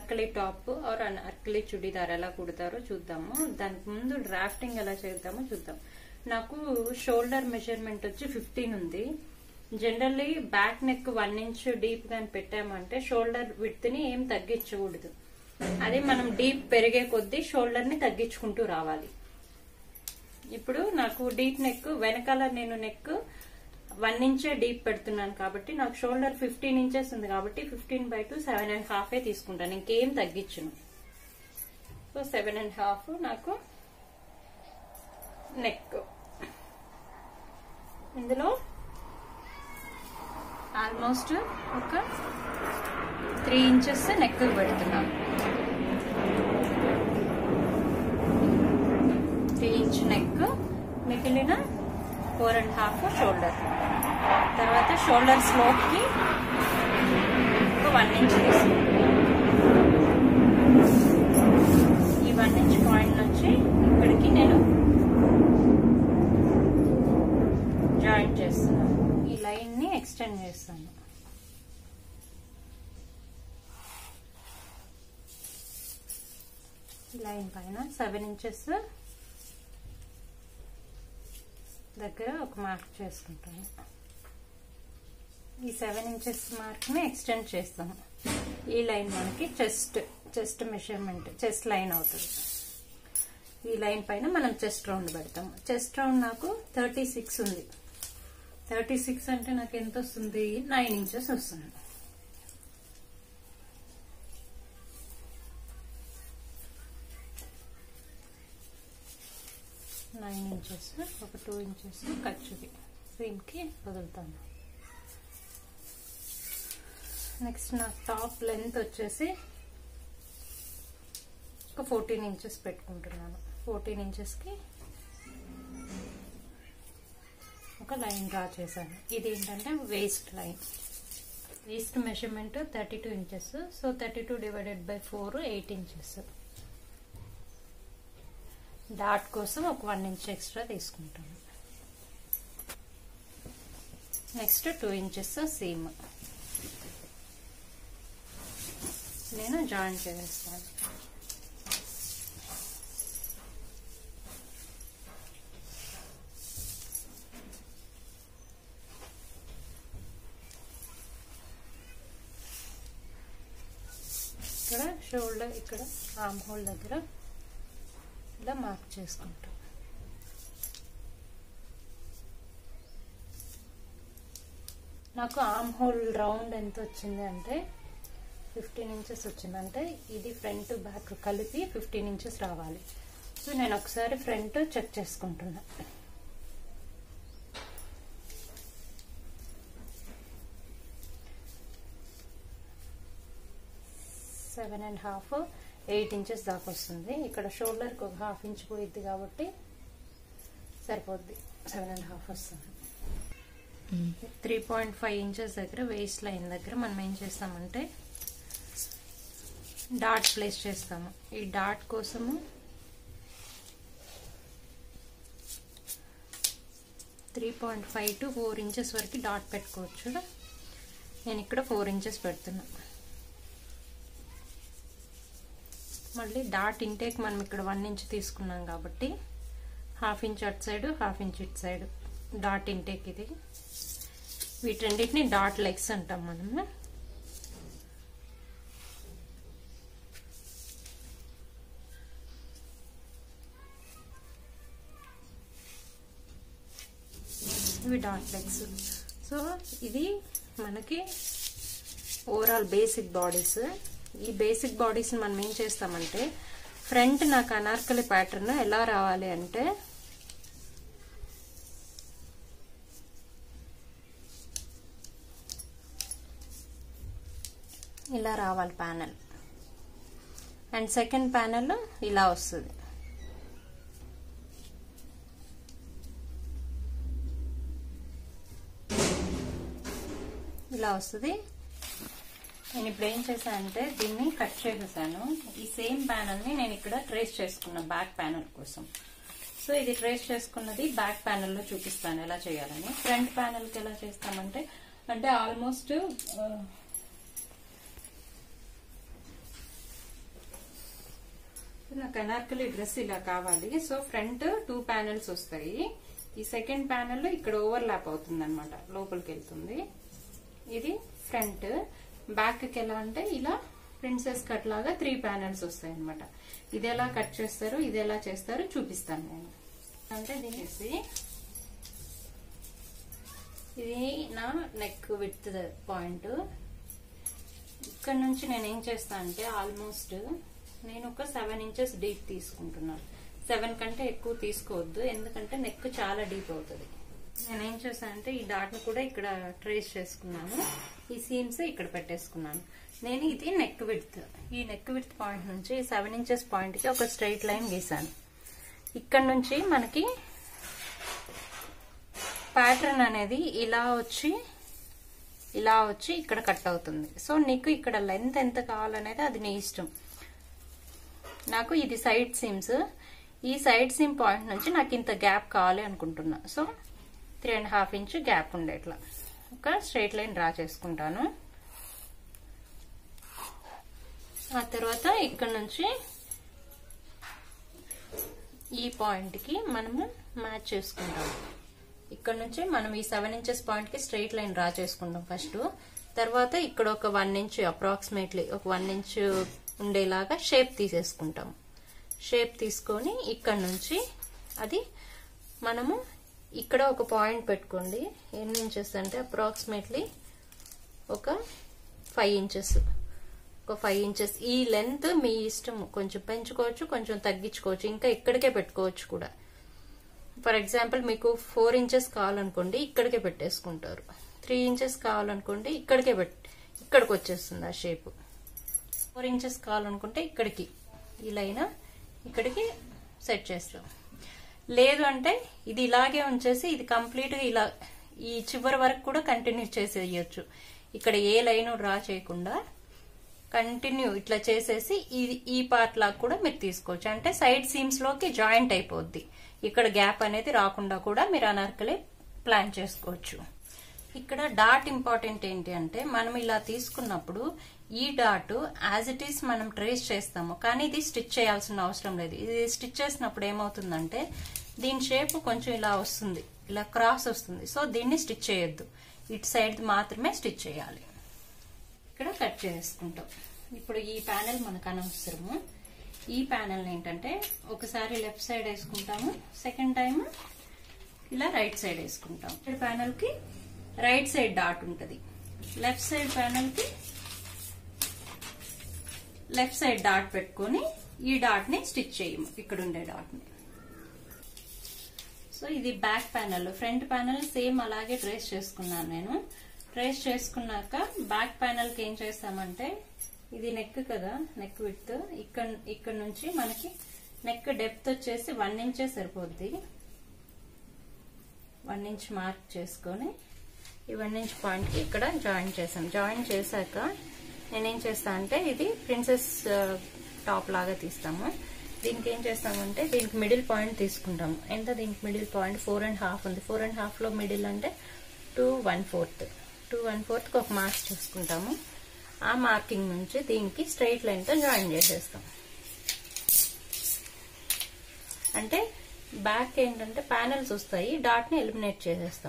అర్కలి top or అర్కలి చుడీదార్ ఎలా కుడతారో చూద్దాము దానికి ముందు డ్రాఫ్టింగ్ ఎలా చేద్దామో చూద్దాం నాకు షోల్డర్ మెజర్మెంట్ వచ్చి ఫిఫ్టీన్ ఉంది generally back neck one inch deep గాని పెట్టామంటే షోల్డర్ విడ్త్ ని ఏం తగ్గించకూడదు అదే మనం డీప్ పెరిగే కొద్దీ షోల్డర్ ని తగ్గించుకుంటూ రావాలి ఇప్పుడు నాకు డీప్ నెక్ వెనకాల నేను నెక్ వన్ ఇంచే డీప్ పెడుతున్నాను కాబట్టి నాకు షోల్డర్ ఫిఫ్టీన్ ఇంచెస్ ఉంది కాబట్టి fifteen by two seven and half ఏ తీసుకుంటాను ఇంకేం తగ్గించును సో సెవెన్ అండ్ హాఫ్ నాకు నెక్ ఇందులో ఆల్మోస్ట్ ఒక త్రీ ఇంచెస్ నెక్ పెడుతున్నాను త్రీ ఇంచ్ నెక్ మిగిలిన ఫోర్ అండ్ హాఫ్ షోల్డర్ తర్వాత షోల్డర్ స్లోప్ కి ఒక వన్ ఇంచ్ తీసుకుంటాను ఈ వన్ ఇంచ్ పాయింట్ నుంచి ఇక్కడికి నేను జాయింట్ చేస్తున్నాను ఈ లైన్ ని ఎక్స్టెండ్ చేస్తాను లైన్ పైన సెవెన్ ఇంచెస్ దగ్గర ఒక మార్క్ చేసుకుంటాను ఈ సెవెన్ ఇంచెస్ మార్క్ ని ఎక్స్టెండ్ చేస్తాము ఈ లైన్ మనకి chest chest measurement chest line అవుతుంది ఈ లైన్ పైన మనం చెస్ట్ రౌండ్ పెడతాము చెస్ట్ రౌండ్ నాకు థర్టీ సిక్స్ ఉంది థర్టీ సిక్స్ అంటే నాకు ఎంత వస్తుంది నైన్ ఇంచెస్ వస్తుంది నైన్ ఇంచెస్ ఒక టూ ఇంచెస్ ఖర్చుకి సీమ్కి వదులుతాను నెక్స్ట్ నా టాప్ లెంత్ వచ్చేసి ఒక ఫోర్టీన్ ఇంచెస్ పెట్టుకుంటున్నాను ఫోర్టీన్ ఇంచెస్కి ఒక లైన్ డ్రా చేశాను ఇది ఏంటంటే waist line waist measurement thirty two inches so thirty two divided by four eight inches dot కోసం ఒక వన్ ఇంచ్ ఎక్స్ట్రా తీసుకుంటాను నెక్స్ట్ టూ ఇంచెస్ సీమ్ నేను జాయిన్ చేస్తాను ఇక్కడ షోల్డర్ ఇక్కడ ఆర్మ్ హోల్ దగ్గర ఇలా మార్క్ చేసుకుంటాం నాకు ఆర్మ్ హోల్ రౌండ్ ఎంత వచ్చింది అంటే ఫిఫ్టీన్ ఇంచెస్ వచ్చింది అంటే ఇది ఫ్రంట్ బ్యాక్ కలిపి ఫిఫ్టీన్ ఇంచెస్ రావాలి సో నేను ఒకసారి ఫ్రంట్ చెక్ చేసుకుంటున్నా seven and half eight inches దాకా వస్తుంది ఇక్కడ షోల్డర్కి ఒక హాఫ్ ఇంచ్ పోయిద్ది కాబట్టి సరిపోద్ది సెవెన్ అండ్ హాఫ్ వస్తుంది త్రీ పాయింట్ ఫైవ్ ఇంచెస్ దగ్గర వేస్ట్ లైన్ దగ్గర మనం ఏం చేస్తామంటే డాట్ ప్లేస్ చేస్తాము ఈ డాట్ కోసము three point five to four inches వరకు డాట్ పెట్టుకోవచ్చు నేను ఇక్కడ ఫోర్ ఇంచెస్ పెడుతున్నా మళ్ళీ డాట్ ఇంటేక్ మనం ఇక్కడ వన్ ఇంచ్ తీసుకున్నాం కాబట్టి హాఫ్ ఇంచ్ అటు సైడ్ హాఫ్ ఇంచ్ ఇటు సైడ్ డాట్ ఇంటేక్ ఇది వీటన్నిటిని డాట్ లెగ్స్ అంటాం మనము ఇవి డాట్ లెగ్స్ సో ఇది మనకి ఓవరాల్ బేసిక్ బాడీస్ ఈ బేసిక్ బాడీస్ మనం ఏం చేస్తామంటే ఫ్రంట్ నాకు అనార్కలి ప్యాటర్న్ ఎలా రావాలి అంటే ఇలా రావాలి ప్యానల్ అండ్ సెకండ్ ప్యానల్ ఇలా వస్తుంది ఇలా వస్తుంది నేను ఇప్పుడు ఏం చేశానంటే దీన్ని కట్ చేసేసాను ఈ సేమ్ ప్యానల్ ని నేను ఇక్కడ ట్రేస్ చేసుకున్నా బ్యాక్ ప్యానల్ కోసం సో ఇది ట్రేస్ చేసుకున్నది బ్యాక్ ప్యానల్ లో చూపిస్తాను ఎలా చేయాలని ఫ్రంట్ ప్యానల్ కి ఎలా చేస్తామంటే అంటే ఆల్మోస్ట్ నాకు అనార్కలి డ్రెస్ ఇలా కావాలి సో ఫ్రంట్ టూ ప్యానెల్స్ వస్తాయి ఈ సెకండ్ ప్యానెల్ ఇక్కడ ఓవర్ ల్యాప్ అవుతుంది అనమాట లోపలికి వెళ్తుంది ఇది ఫ్రంట్ బ్యాక్ కి ఎలా అంటే ఇలా ప్రిన్సెస్ కట్ లాగా త్రీ ప్యానెల్స్ వస్తాయి అనమాట ఇది ఎలా కట్ చేస్తారు ఇది ఎలా చేస్తారు చూపిస్తాను నేను అంటే దీనేసి ఇది నా నెక్ విత్ పాయింట్ ఇక్కడ నుంచి నేను ఏం చేస్తా అంటే ఆల్మోస్ట్ నేను ఒక సెవెన్ ఇంచెస్ డీప్ తీసుకుంటున్నాను సెవెన్ కంటే ఎక్కువ తీసుకోవద్దు ఎందుకంటే నెక్ చాలా డీప్ అవుతుంది నేను ఏం చేశానంటే ఈ డాట్ను కూడా ఇక్కడ ట్రేస్ చేసుకున్నాను ఈ సీమ్స్ ఇక్కడ పెట్టేసుకున్నాను నేను ఇది నెక్ విడ్త్ ఈ నెక్ విడ్త్ పాయింట్ నుంచి సెవెన్ ఇంచెస్ పాయింట్ కి ఒక స్ట్రైట్ లైన్ గీసాను ఇక్కడ నుంచి మనకి ప్యాటర్న్ అనేది ఇలా వచ్చి ఇలా వచ్చి ఇక్కడ కట్ అవుతుంది సో నీకు ఇక్కడ లెంత్ ఎంత కావాలనేది అది నీ ఇష్టం నాకు ఇది సైడ్ సిమ్స్ ఈ సైడ్ సిమ్ పాయింట్ నుంచి నాకు ఇంత గ్యాప్ కావాలి అనుకుంటున్నా so three and half inch gap ఉండేట్లా ఒక స్ట్రైట్ లైన్ డ్రా చేసుకుంటాను ఆ తర్వాత ఇక్కడ నుంచి ఈ పాయింట్కి మనము మ్యాచ్ చేసుకుంటాము ఇక్కడ నుంచి మనం ఈ సెవెన్ ఇంచెస్ పాయింట్ కి స్ట్రైట్ లైన్ డ్రా చేసుకుంటాం ఫస్ట్ తర్వాత ఇక్కడ ఒక వన్ ఇంచ్ అప్రాక్సిమేట్లీ ఒక వన్ ఇంచ్ ఉండేలాగా షేప్ తీసేసుకుంటాం షేప్ తీసుకొని ఇక్కడ నుంచి అది మనము ఇక్కడ ఒక పాయింట్ పెట్టుకోండి ఎన్ని ఇంచెస్ అంటే అప్రాక్సిమేట్లీ ఒక ఫైవ్ ఇంచెస్ ఒక ఫైవ్ ఇంచెస్ ఈ లెంత్ మీ ఇష్టం కొంచెం పెంచుకోవచ్చు కొంచెం తగ్గించుకోవచ్చు ఇంకా ఇక్కడికే పెట్టుకోవచ్చు కూడా ఫర్ ఎగ్జాంపుల్ మీకు ఫోర్ ఇంచెస్ కావాలనుకోండి ఇక్కడికే పెట్టేసుకుంటారు త్రీ ఇంచెస్ కావాలనుకోండి ఇక్కడికే పెట్ ఇక్కడికి వచ్చేస్తుంది ఆ షేప్ ఫోర్ ఇంచెస్ కావాలనుకుంటే ఇక్కడికి ఈ లైన్ ఇక్కడికి సెట్ చేస్తాం లేదు అంటే ఇది ఇలాగే ఉంచేసి ఇది కంప్లీట్గా ఇలా ఈ చివరి వరకు కూడా కంటిన్యూ చేసేయచ్చు ఇక్కడ ఏ లైన్ డ్రా చేయకుండా కంటిన్యూ ఇట్లా చేసేసి ఇది ఈ పార్ట్ లాగా కూడా మీరు తీసుకోవచ్చు అంటే సైడ్ సీమ్స్ లోకి జాయింట్ అయిపోద్ది ఇక్కడ గ్యాప్ అనేది రాకుండా కూడా మీరు అనార్కలి ప్లాన్ చేసుకోవచ్చు ఇక్కడ డాట్ ఇంపార్టెంట్ ఏంటి అంటే మనం ఇలా తీసుకున్నప్పుడు ఈ డాట్ యాజ్ ఇట్ ఈస్ మనం ట్రేస్ చేస్తాము కానీ ఇది స్టిచ్ చేయాల్సిన అవసరం లేదు ఇది స్టిచ్ చేసినప్పుడు ఏమవుతుందంటే దీని షేప్ కొంచెం ఇలా వస్తుంది ఇలా క్రాస్ వస్తుంది సో దీన్ని స్టిచ్ చేయొద్దు ఇటు సైడ్ మాత్రమే స్టిచ్ చేయాలి ఇక్కడ కట్ చేసుకుంటాం ఇప్పుడు ఈ ప్యానెల్ మనకు అనవసరము ఈ ప్యానెల్ ఏంటంటే ఒకసారి లెఫ్ట్ సైడ్ వేసుకుంటాము సెకండ్ టైం ఇలా రైట్ సైడ్ వేసుకుంటాం ఇక్కడ ప్యానెల్ కి రైట్ సైడ్ డాట్ ఉంటుంది లెఫ్ట్ సైడ్ ప్యానెల్ కి లెఫ్ట్ సైడ్ డాట్ పెట్టుకొని ఈ డాట్ ని స్టిచ్ చేయము ఇక్కడ ఉండే డాట్ ని సో ఇది back panel front panel same అలాగే ట్రేస్ చేసుకున్నాను నేను ట్రేస్ చేసుకున్నాక బ్యాక్ ప్యానెల్ కి ఏం చేస్తామంటే ఇది నెక్ కదా నెక్ విత్ ఇక్కడ ఇక్కడ నుంచి మనకి నెక్ డెప్త్ వచ్చేసి వన్ ఇంచే సరిపోద్ది వన్ ఇంచ్ మార్క్ చేసుకొని ఈ వన్ ఇంచ్ పాయింట్ కి ఇక్కడ జాయిన్ చేసాం జాయిన్ చేశాక నేనేం చేస్తా అంటే ఇది ప్రిన్సెస్ టాప్ లాగా తీస్తాము దీనికి ఏం చేస్తామంటే దీనికి మిడిల్ పాయింట్ తీసుకుంటాము ఎంత దీనికి middle point four and half ఉంది ఫోర్ అండ్ హాఫ్ లో మిడిల్ అంటే two one fourth two one fourth ఒక మార్క్ చేసుకుంటాము ఆ మార్కింగ్ నుంచి దీనికి స్ట్రైట్ లైన్ తో జాయిన్ చేసేస్తాం అంటే బ్యాక్ ఏంటంటే ప్యానెల్స్ వస్తాయి డాట్ ని ఎలిమినేట్ చేసేస్తాం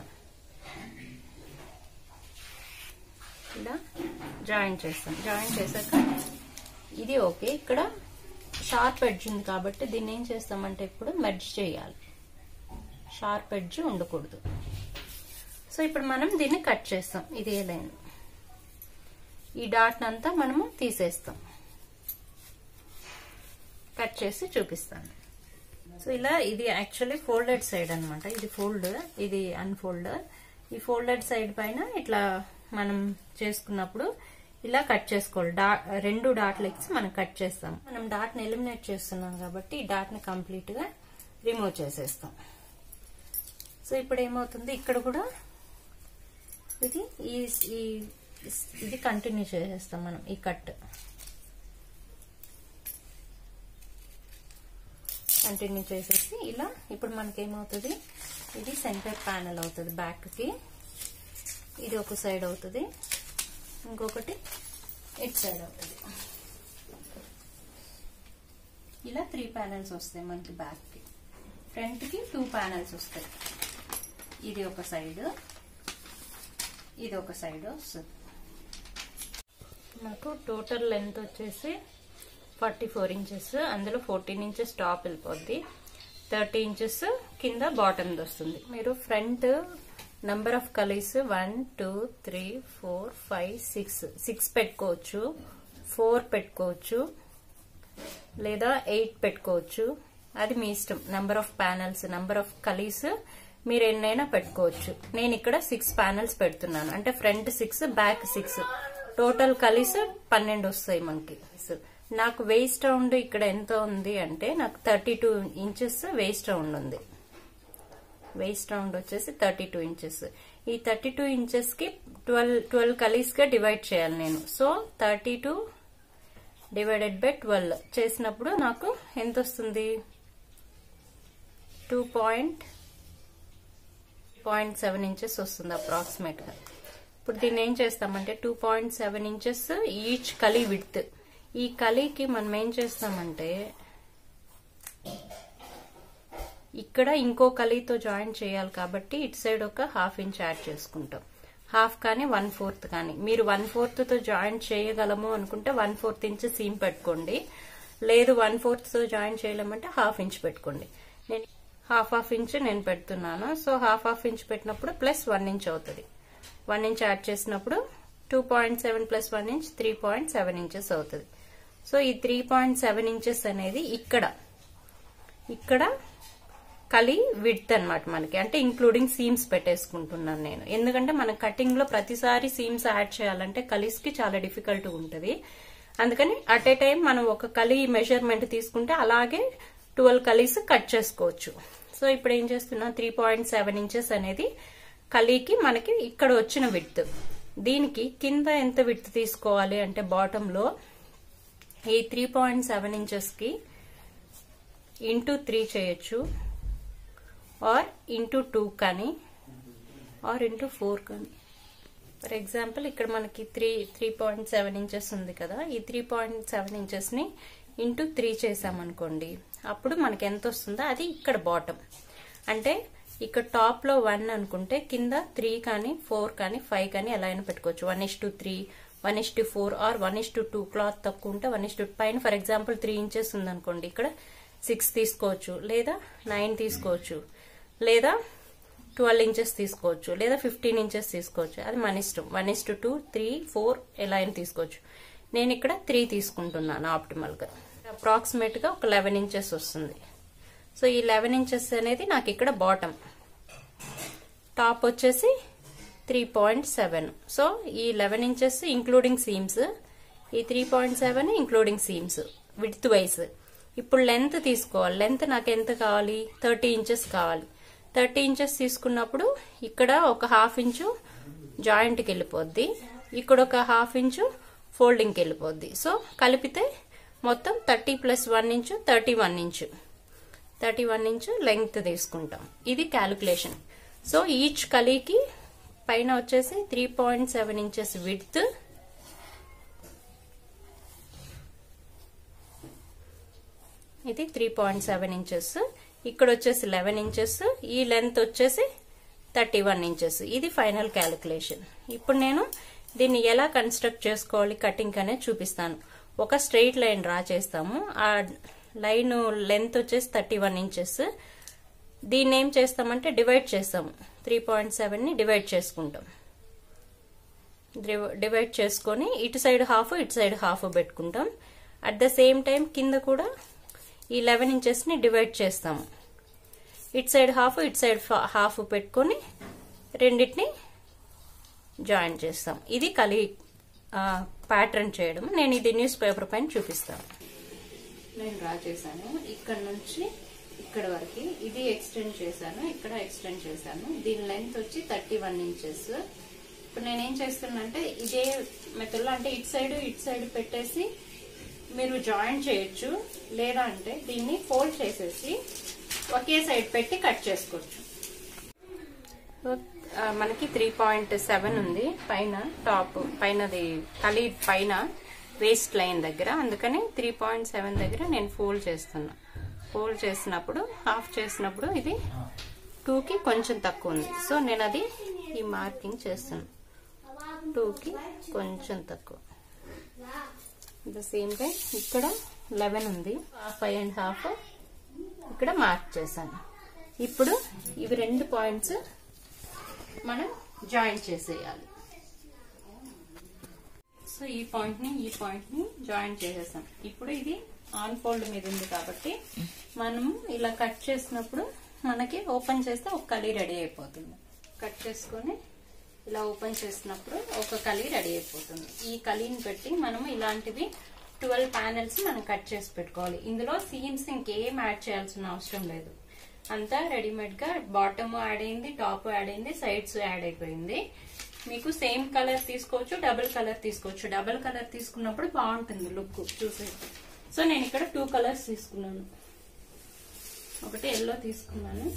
ఇలా జాయిన్ చేస్తాం జాయిన్ చేశాక ఇది ఓకే ఇక్కడ షార్ప్ ఎడ్జ్ ఉంది కాబట్టి దీన్ని ఏం చేస్తామంటే ఇప్పుడు మెర్జ్ చేయాలి షార్ప్ ఎడ్జ్ ఉండకూడదు సో ఇప్పుడు మనం దీన్ని కట్ చేస్తాం ఇదే లైన్ ఈ డాట్ అంతా మనము తీసేస్తాం కట్ చేసి చూపిస్తాను సో ఇలా ఇది యాక్చువల్లీ ఫోల్డెడ్ సైడ్ అనమాట ఇది ఫోల్డ్ ఇది అన్ఫోల్డ్ ఈ ఫోల్డెడ్ సైడ్ పైన ఇట్లా మనం చేసుకున్నప్పుడు ఇలా కట్ చేసుకోవాలి డా రెండు డాట్ లెగ్స్ మనం కట్ చేస్తాం మనం డాట్ ని ఎలిమినేట్ చేస్తున్నాం కాబట్టి ఈ డాట్ ని కంప్లీట్ గా రిమూవ్ చేసేస్తాం సో ఇప్పుడు ఏమవుతుంది ఇక్కడ కూడా ఇది ఈ ఈ- ఇది కంటిన్యూ చేసేస్తాం మనం ఈ కట్ కంటిన్యూ చేసేసి ఇలా ఇప్పుడు మనకి ఏమవుతుంది ఇది సెంటర్ ప్యానల్ అవుతుంది బ్యాక్ కి ఇది ఒక సైడ్ అవుతుంది ఇంకొకటి ఇటు సైడ్ అవుతుంది ఇలా త్రీ ప్యానెల్స్ వస్తాయి మనకి బ్యాక్కి ఫ్రంట్కి టూ ప్యానెల్స్ వస్తాయి ఇది ఒక సైడ్ ఇది ఒక సైడ్ వస్తుంది నాకు టోటల్ లెంత్ వచ్చేసి ఫార్టీ ఫోర్ ఇంచెస్ అందులో ఫోర్టీన్ ఇంచెస్ టాప్ వెళ్ళిపోద్ది థర్టీ ఇంచెస్ కింద బాటమ్ వస్తుంది మీరు front number of kalis one two three four five six six పెట్టుకోవచ్చు ఫోర్ పెట్టుకోవచ్చు లేదా ఎయిట్ పెట్టుకోవచ్చు అది మీ ఇష్టం number of panels number of kalis మీరు ఎన్నైనా పెట్టుకోవచ్చు నేను ఇక్కడ సిక్స్ ప్యానల్స్ పెడుతున్నాను అంటే front six back six total kalis పన్నెండు వస్తాయి మనకి నాకు వేస్ట్ రౌండ్ ఇక్కడ ఎంత ఉంది అంటే నాకు thirty two inches waist round ఉంది వేస్ట్ రౌండ్ వచ్చేసి థర్టీ టూ ఇంచెస్ ఈ థర్టీ టూ ఇంచెస్ కి ట్వెల్వ్ ట్వెల్వ్ కలీస్ గా డివైడ్ చేయాలి నేను so thirty two divided by twelve చేసినప్పుడు నాకు ఎంత వస్తుంది two point point seven inches వస్తుంది అప్రాక్సిమేట్ గా ఇప్పుడు దీన్ని ఏం చేస్తామంటే two point seven inches each kali width ఈ కలీకి మనం ఏం చేస్తామంటే ఇక్కడ ఇంకో కలీతో జాయిన్ చేయాలి కాబట్టి ఇటు సైడ్ ఒక హాఫ్ ఇంచ్ యాడ్ చేసుకుంటాం హాఫ్ కానీ వన్ ఫోర్త్ కానీ మీరు వన్ ఫోర్త్ తో జాయిన్ చేయగలము అనుకుంటే వన్ ఫోర్త్ ఇంచ్ సీమ్ పెట్టుకోండి లేదు వన్ ఫోర్త్ తో జాయిన్ చేయలేమంటే హాఫ్ ఇంచ్ పెట్టుకోండి నేను హాఫ్ హాఫ్ ఇంచ్ నేను పెడుతున్నాను సో హాఫ్ హాఫ్ ఇంచ్ పెట్టినప్పుడు ప్లస్ వన్ ఇంచ్ అవుతుంది వన్ ఇంచ్ యాడ్ చేసినప్పుడు two point seven plus one inch three point seven inches అవుతుంది సో ఈ త్రీ పాయింట్ సెవెన్ ఇంచెస్ అనేది ఇక్కడ ఇక్కడ కలి విడ్త్ అనమాట మనకి అంటే ఇంక్లూడింగ్ సీమ్స్ పెట్టేసుకుంటున్నాను నేను ఎందుకంటే మన కటింగ్ లో ప్రతిసారి సీమ్స్ యాడ్ చేయాలంటే కలీస్ కి చాలా డిఫికల్ట్ ఉంటుంది అందుకని అట్ ఏ టైం మనం ఒక కలి మెజర్మెంట్ తీసుకుంటే అలాగే ట్వెల్వ్ కలీస్ కట్ చేసుకోవచ్చు సో ఇప్పుడు ఏం చేస్తున్నా త్రీ పాయింట్ సెవెన్ ఇంచెస్ అనేది కలీకి మనకి ఇక్కడ వచ్చిన విడ్త్ దీనికి కింద ఎంత విడ్త్ తీసుకోవాలి అంటే బాటమ్ లో ఈ త్రీ పాయింట్ సెవెన్ ఇంచెస్ కి ఇంటూ త్రీ చేయొచ్చు ఆర్ ఇంటూ టూ కానీ ఆర్ ఇంటూ ఫోర్ కానీ ఫర్ ఎగ్జాంపుల్ ఇక్కడ మనకి three three point seven inches ఉంది కదా ఈ త్రీ పాయింట్ సెవెన్ ఇంచెస్ ని ఇంటూ త్రీ చేసామనుకోండి అప్పుడు మనకి ఎంత వస్తుందో అది ఇక్కడ బాటమ్ అంటే ఇక్కడ టాప్ లో వన్ అనుకుంటే కింద త్రీ కానీ ఫోర్ కానీ ఫైవ్ కానీ ఎలా అయినా పెట్టుకోవచ్చు one is to three one is to four or one is to two cloth తక్కువ ఉంటే వన్ ఇస్ టు పైన ఫర్ ఎగ్జాంపుల్ త్రీ ఇంచెస్ ఉందనుకోండి ఇక్కడ సిక్స్ తీసుకోవచ్చు లేదా నైన్ తీసుకోవచ్చు లేదా ట్వెల్వ్ ఇంచెస్ తీసుకోవచ్చు లేదా ఫిఫ్టీన్ ఇంచెస్ తీసుకోవచ్చు అది మన ఇష్టం one is to two three four ఎలా అయినా తీసుకోవచ్చు నేను ఇక్కడ త్రీ తీసుకుంటున్నాను ఆప్టిమల్ గా అప్రాక్సిమేట్ గా ఒక లెవెన్ ఇంచెస్ వస్తుంది సో ఈ లెవెన్ ఇంచెస్ అనేది నాకు ఇక్కడ బాటమ్ టాప్ వచ్చేసి త్రీ పాయింట్ సెవెన్ సో ఈ లెవెన్ ఇంచెస్ ఇంక్లూడింగ్ సీమ్స్ ఈ three point seven including seams width wise ఇప్పుడు లెంత్ తీసుకోవాలి లెంత్ నాకు ఎంత కావాలి థర్టీ ఇంచెస్ కావాలి థర్టీ ఇంచెస్ తీసుకున్నప్పుడు ఇక్కడ ఒక హాఫ్ ఇంచు జాయింట్కి వెళ్ళిపోద్ది ఇక్కడ ఒక హాఫ్ ఇంచు ఫోల్డింగ్కి వెళ్ళిపోద్ది సో కలిపితే మొత్తం thirty plus one inch thirty one inch thirty one inch length తీసుకుంటాం ఇది క్యాలిక్యులేషన్ సో ఈచ్ కలీకి పైన వచ్చేసి three point seven inches width ఇది త్రీ పాయింట్ సెవెన్ ఇంచెస్ ఇక్కడ వచ్చేసి లెవెన్ ఇంచెస్ ఈ లెంత్ వచ్చేసి థర్టీ వన్ ఇంచెస్ ఇది ఫైనల్ క్యాలిక్యులేషన్ ఇప్పుడు నేను దీన్ని ఎలా కన్స్ట్రక్ట్ చేసుకోవాలి కటింగ్ అనేది చూపిస్తాను ఒక స్ట్రెయిట్ లైన్ డ్రా చేస్తాము ఆ లైన్ లెంత్ వచ్చేసి థర్టీ వన్ ఇంచెస్ దీన్ని ఏం చేస్తామంటే డివైడ్ చేస్తాము త్రీ పాయింట్ సెవెన్ ని డివైడ్ చేసుకుంటాం డివైడ్ చేసుకొని ఇటు సైడ్ హాఫ్ ఇటు సైడ్ హాఫ్ పెట్టుకుంటాం అట్ ద సేమ్ టైం కింద కూడా ఈ లెవెన్ ఇంచెస్ ని డివైడ్ చేస్తాము ఇటు సైడ్ హాఫ్ ఇటు సైడ్ హాఫ్ పెట్టుకొని రెండింటిని జాయిన్ చేస్తాం ఇది కలి ప్యాటర్న్ చేయడం నేను ఇది న్యూస్ పేపర్ పైన చూపిస్తాను నేను డ్రా చేశాను ఇక్కడ నుంచి ఇక్కడ వరకు ఇది ఎక్స్టెండ్ చేశాను ఇక్కడ ఎక్స్టెండ్ చేశాను దీని లెంత్ వచ్చి థర్టీ వన్ ఇంచెస్ ఇప్పుడు నేనేం చేస్తున్నా అంటే ఇదే మెథడ్లో అంటే ఇటు సైడ్ ఇటు సైడ్ పెట్టేసి మీరు జాయిన్ చేయొచ్చు లేదా అంటే దీన్ని ఫోల్డ్ చేసేసి ఒకే సైడ్ పెట్టి కట్ చేసుకోవచ్చు మనకి త్రీ పాయింట్ సెవెన్ ఉంది పైన టాప్ పైనది కలి పైన వేస్ట్ లైన్ దగ్గర అందుకని త్రీ పాయింట్ సెవెన్ దగ్గర నేను ఫోల్డ్ చేస్తున్నా ఫోల్డ్ చేసినప్పుడు హాఫ్ చేసినప్పుడు ఇది టూకి కొంచెం తక్కువ ఉంది సో నేను అది ఈ మార్కింగ్ చేస్తున్నాను టూకి కొంచెం తక్కువ ద సేమ్ టైం ఇక్కడ లెవెన్ ఉంది ఫైవ్ అండ్ హాఫ్ ఇక్కడ మార్క్ చేశాను ఇప్పుడు ఇవి రెండు పాయింట్స్ మనం జాయిన్ చేసేయాలి సో ఈ పాయింట్ ని ఈ పాయింట్ ని జాయిన్ చేసేసాం ఇప్పుడు ఇది ఆన్ ఫోల్డ్ మీద ఉంది కాబట్టి మనం ఇలా కట్ చేసినప్పుడు మనకి ఓపెన్ చేస్తే ఒక కలీ రెడీ అయిపోతుంది కట్ చేసుకొని ఇలా ఓపెన్ చేసినప్పుడు ఒక కలీ రెడీ అయిపోతుంది ఈ కలీని పెట్టి మనం ఇలాంటివి ట్వెల్వ్ ప్యానెల్స్ మనం కట్ చేసి పెట్టుకోవాలి ఇందులో సీమ్స్ ఇంకేం యాడ్ చేయాల్సిన అవసరం లేదు అంతా రెడీమేడ్ గా బాటమ్ యాడ్ అయింది టాప్ యాడ్ అయింది సైడ్స్ యాడ్ అయిపోయింది మీకు సేమ్ కలర్ తీసుకోవచ్చు డబుల్ కలర్ తీసుకోవచ్చు డబుల్ కలర్ తీసుకున్నప్పుడు బాగుంటుంది లుక్ చూసేసి సో నేను ఇక్కడ టూ కలర్స్ తీసుకున్నాను ఒకటి ఎల్లో తీసుకున్నాను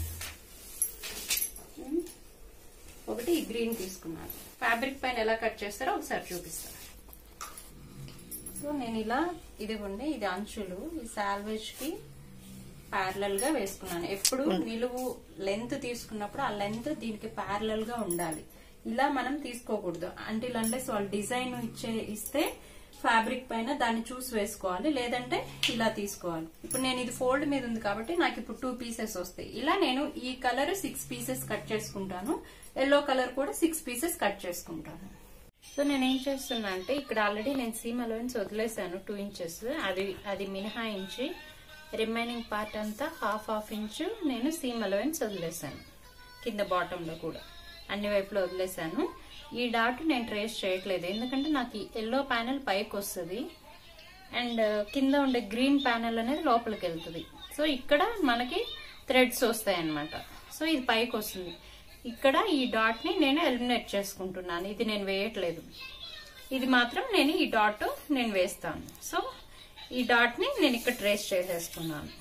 ఉమ్, ఒకటి గ్రీన్ తీసుకున్నాను ఫ్యాబ్రిక్ పైన ఎలా కట్ చేస్తారో ఒకసారి చూపిస్తాను సో నేను ఇలా ఇదిగోండి ఇది అంచులు ఈ సాల్వేజ్ కి ప్యారలల్ గా వేసుకున్నాను ఎప్పుడు నిలువు లెంత్ తీసుకున్నప్పుడు ఆ లెంత్ దీనికి ప్యారలల్ గా ఉండాలి ఇలా మనం తీసుకోకూడదు అంటే అంటే వాళ్ళు డిజైన్ ఇచ్చే ఇస్తే ఫ్యాబ్రిక్ పైన దాన్ని చూసి వేసుకోవాలి లేదంటే ఇలా తీసుకోవాలి ఇప్పుడు నేను ఇది ఫోల్డ్ మీద ఉంది కాబట్టి నాకు ఇప్పుడు టూ పీసెస్ వస్తాయి ఇలా నేను ఈ కలర్ సిక్స్ పీసెస్ కట్ చేసుకుంటాను ఎల్లో కలర్ కూడా సిక్స్ పీసెస్ కట్ చేసుకుంటాను సో నేను ఏం చేస్తున్నా అంటే ఇక్కడ ఆల్రెడీ నేను సీమ్ అలవెన్స్ వదిలేసాను టూ ఇంచెస్ అది అది మినహాయించి రిమైనింగ్ పార్ట్ అంతా హాఫ్ హాఫ్ ఇంచు నేను సీమ్ అలవెన్స్ వదిలేసాను కింద బాటమ్ లో కూడా అన్ని వైపులో వదిలేసాను ఈ డాట్ నేను ట్రేస్ చేయట్లేదు ఎందుకంటే నాకు ఈ ఎల్లో ప్యానెల్ పైకి వస్తుంది అండ్ కింద ఉండే గ్రీన్ ప్యానెల్ అనేది లోపలికి వెళ్తుంది సో ఇక్కడ మనకి థ్రెడ్స్ వస్తాయి అన్నమాట సో ఇది పైకి వస్తుంది ఇక్కడ ఈ డాట్ ని నేను ఎలిమినేట్ చేసుకుంటున్నాను ఇది నేను వేయట్లేదు ఇది మాత్రం నేను ఈ డాట్ నేను వేస్తాను సో ఈ డాట్ ని నేను ఇక్కడ ట్రేస్ చేసేసుకున్నాను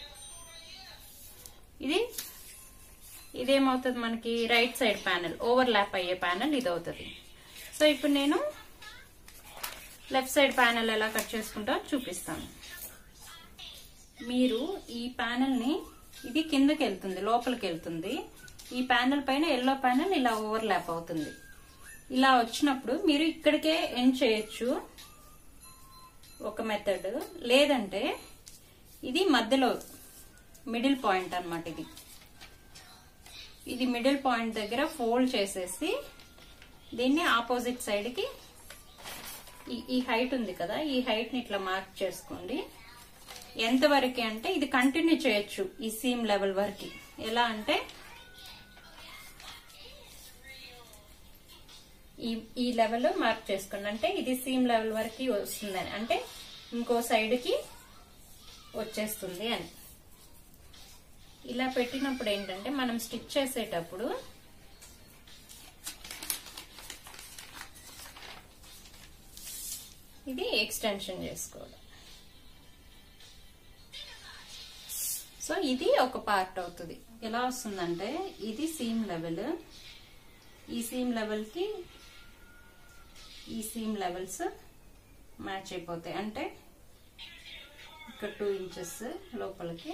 ఇది ఇదేమవుతుంది మనకి right side panel overlap అయ్యే ప్యానెల్ ఇది అవుతుంది సో ఇప్పుడు నేను లెఫ్ట్ సైడ్ ప్యానెల్ ఎలా కట్ చేసుకుంటా చూపిస్తాను మీరు ఈ ప్యానెల్ ని ఇది కిందకి వెళ్తుంది లోపలికి వెళ్తుంది ఈ ప్యానెల్ పైన ఎల్లో ప్యానెల్ ఇలా ఓవర్ ల్యాప్ అవుతుంది ఇలా వచ్చినప్పుడు మీరు ఇక్కడికే ఎండ్ చేయొచ్చు ఒక మెథడ్ లేదంటే ఇది మధ్యలో మిడిల్ పాయింట్ అన్నమాట ఇది ఇది మిడిల్ పాయింట్ దగ్గర ఫోల్డ్ చేసేసి దీన్ని ఆపోజిట్ సైడ్ కి ఈ- ఈ హైట్ ఉంది కదా ఈ హైట్ ని ఇట్లా మార్క్ చేసుకోండి ఎంత వరకు అంటే ఇది కంటిన్యూ చేయొచ్చు ఈ సీమ్ లెవెల్ వరకు ఎలా అంటే ఈ ఈ లెవెల్ మార్క్ చేసుకోండి అంటే ఇది సీమ్ లెవెల్ వరకు వస్తుందని అంటే ఇంకో సైడ్ కి వచ్చేస్తుంది అని ఇలా పెట్టినప్పుడు ఏంటంటే మనం స్టిచ్ చేసేటప్పుడు ఇది ఎక్స్టెన్షన్ చేసుకోవడం సో ఇది ఒక పార్ట్ అవుతుంది ఎలా వస్తుందంటే ఇది సీమ్ లెవెల్ ఈ సీమ్ లెవెల్ కి ఈ సీమ్ లెవెల్స్ మ్యాచ్ అయిపోతాయి అంటే ఇక్కడ టూ ఇంచెస్ లోపలికి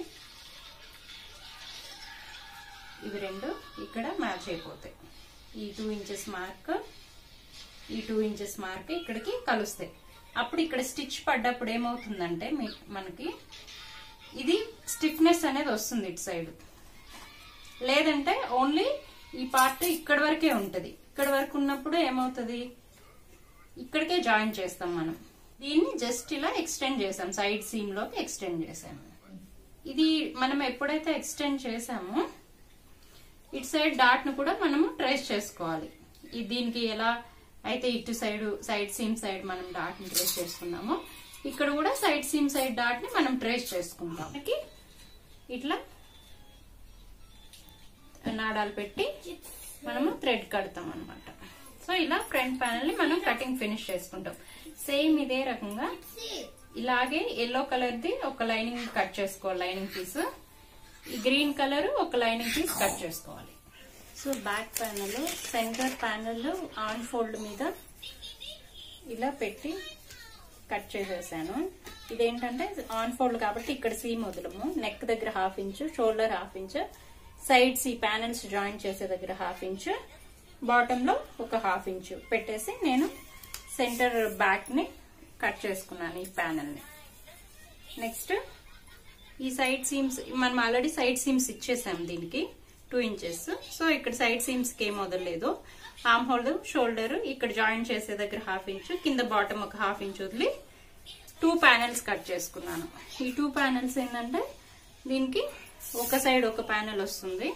ఇవి రెండు ఇక్కడ మ్యాచ్ అయిపోతాయి ఈ టూ ఇంచెస్ మార్క్ ఈ టూ ఇంచెస్ మార్క్ ఇక్కడికి కలుస్తాయి అప్పుడు ఇక్కడ స్టిచ్ పడ్డప్పుడు ఏమవుతుందంటే మీ- మనకి ఇది స్టిఫ్నెస్ అనేది వస్తుంది ఇటు సైడ్ లేదంటే ఓన్లీ ఈ పార్ట్ ఇక్కడ వరకే ఉంటది ఇక్కడ వరకు ఉన్నప్పుడు ఏమవుతుంది ఇక్కడికే జాయిన్ చేస్తాం మనం దీన్ని జస్ట్ ఇలా ఎక్స్టెండ్ చేసాం సైడ్ సీమ్ లోకి ఎక్స్టెండ్ చేసాము ఇది మనం ఎప్పుడైతే ఎక్స్టెండ్ చేసామో ఇటు సైడ్ డాట్ ను కూడా మనము ట్రేస్ చేసుకోవాలి ఈ దీనికి ఎలా అయితే ఇటు సైడ్ సైడ్ సీమ్ సైడ్ మనం డాట్ ని ట్రేస్ చేసుకున్నామో ఇక్కడ కూడా సైడ్ సీమ్ సైడ్ డాట్ ని మనం ట్రేస్ చేసుకుంటాం మనకి ఇట్లా నాడాలు పెట్టి మనము థ్రెడ్ కడతాం అన్నమాట సో ఇలా ఫ్రంట్ ప్యానల్ ని మనం కటింగ్ ఫినిష్ చేసుకుంటాం సేమ్ ఇదే రకంగా ఇలాగే ఎల్లో కలర్ ది ఒక లైనింగ్ కట్ చేసుకోవాలి లైనింగ్ పీస్ ఈ గ్రీన్ కలర్ ఒక లైనింగ్ పీస్ కట్ చేసుకోవాలి so back panel centre panel on fold మీద ఇలా పెట్టి కట్ చేసేసాను ఇదేంటంటే ఆన్ ఫోల్డ్ కాబట్టి ఇక్కడ సీమ్ వదలము నెక్ దగ్గర half inch shoulder half inch sides ఈ ప్యానల్స్ జాయిన్ చేసే దగ్గర హాఫ్ ఇంచ్ బాటమ్ లో ఒక హాఫ్ ఇంచ్ పెట్టేసి నేను సెంటర్ బ్యాక్ ని కట్ చేసుకున్నాను ఈ ప్యానల్ ని నెక్స్ట్ ఈ సైడ్ సీమ్స్ మనం ఆల్రెడీ సైడ్ సీమ్స్ ఇచ్చేసాం దీనికి టూ ఇంచెస్ సో ఇక్కడ సైడ్ సీమ్స్ కి ఏం వదలలేదు ఆమ్ హోల్డ్ షోల్డర్ ఇక్కడ జాయిన్ చేసే దగ్గర హాఫ్ ఇంచ్ కింద బాటమ్ ఒక హాఫ్ ఇంచ్ వదిలి టూ ప్యానెల్స్ కట్ చేసుకున్నాను ఈ టూ ప్యానెల్స్ ఏంటంటే దీనికి ఒక సైడ్ ఒక ప్యానెల్ వస్తుంది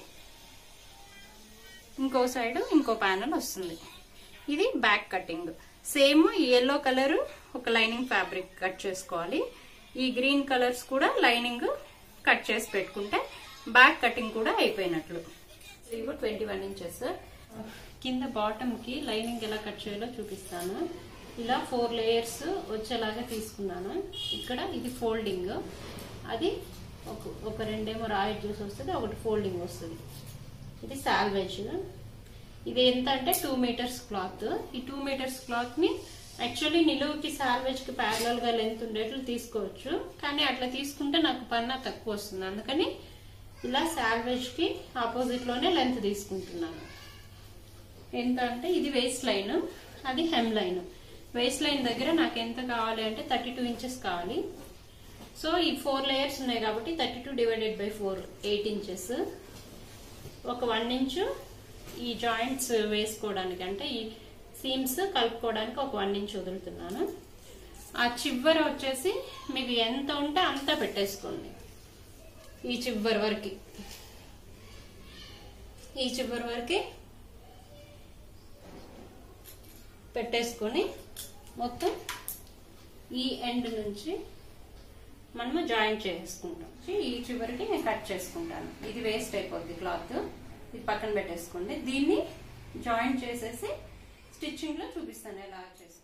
ఇంకో సైడ్ ఇంకో ప్యానెల్ వస్తుంది ఇది back cutting same yellow colour ఒక లైనింగ్ ఫ్యాబ్రిక్ కట్ చేసుకోవాలి ఈ గ్రీన్ కలర్స్ కూడా లైనింగ్ కట్ చేసి పెట్టుకుంటే బ్యాక్ కటింగ్ కూడా అయిపోయినట్లు ఇవి ట్వంటీ వన్ ఇంచెస్ కింద బాటమ్ కి లైనింగ్ ఎలా కట్ చేయాలో చూపిస్తాను ఇలా ఫోర్ లేయర్స్ వచ్చేలాగా తీసుకున్నాను ఇక్కడ ఇది ఫోల్డింగ్ అది ఒక ఒక రెండేమో రాయి జ్యూస్ వస్తుంది ఒకటి ఫోల్డింగ్ వస్తుంది ఇది సాల్వేజ్ ఇది ఎంత అంటే టూ మీటర్స్ క్లాత్ ఈ టూ మీటర్స్ క్లాత్ ని యాక్చువల్లీ నిలువుకి సాల్వేజ్ కి ప్యారలల్ గా లెంత్ ఉండేట్లు తీసుకోవచ్చు కానీ అట్లా తీసుకుంటే నాకు పన్నా తక్కువ వస్తుంది అందుకని ఇలా సాల్వేజ్ కి ఆపోజిట్ లోనే లెంత్ తీసుకుంటున్నాను ఎంత అంటే ఇది వేస్ట్ లైన్ అది హెమ్ లైన్ వేస్ట్ లైన్ దగ్గర నాకు ఎంత కావాలి అంటే థర్టీ టూ ఇంచెస్ కావాలి సో ఈ ఫోర్ లేయర్స్ ఉన్నాయి కాబట్టి thirty two divided by four eight inches ఒక వన్ ఇంచు ఈ జాయింట్స్ వేసుకోవడానికి అంటే ఈ సీమ్స్ కలుపుకోవడానికి ఒక వన్ ఇంచ్ వదులుతున్నాను ఆ చివర వచ్చేసి మీకు ఎంత ఉంటే అంత పెట్టేసుకోండి ఈ చివరి వరకు ఈ చివరి వరకు పెట్టేసుకొని మొత్తం ఈ ఎండ్ నుంచి మనము జాయింట్ చేసుకుంటాం ఈ చివరికి నేను కట్ చేసుకుంటాను ఇది వేస్ట్ అయిపోద్ది క్లాత్ ఇది పక్కన పెట్టేసుకోండి దీన్ని జాయింట్ చేసేసి స్టిచ్చింగ్ లో చూపిస్తాను ఎలా చేస్తాను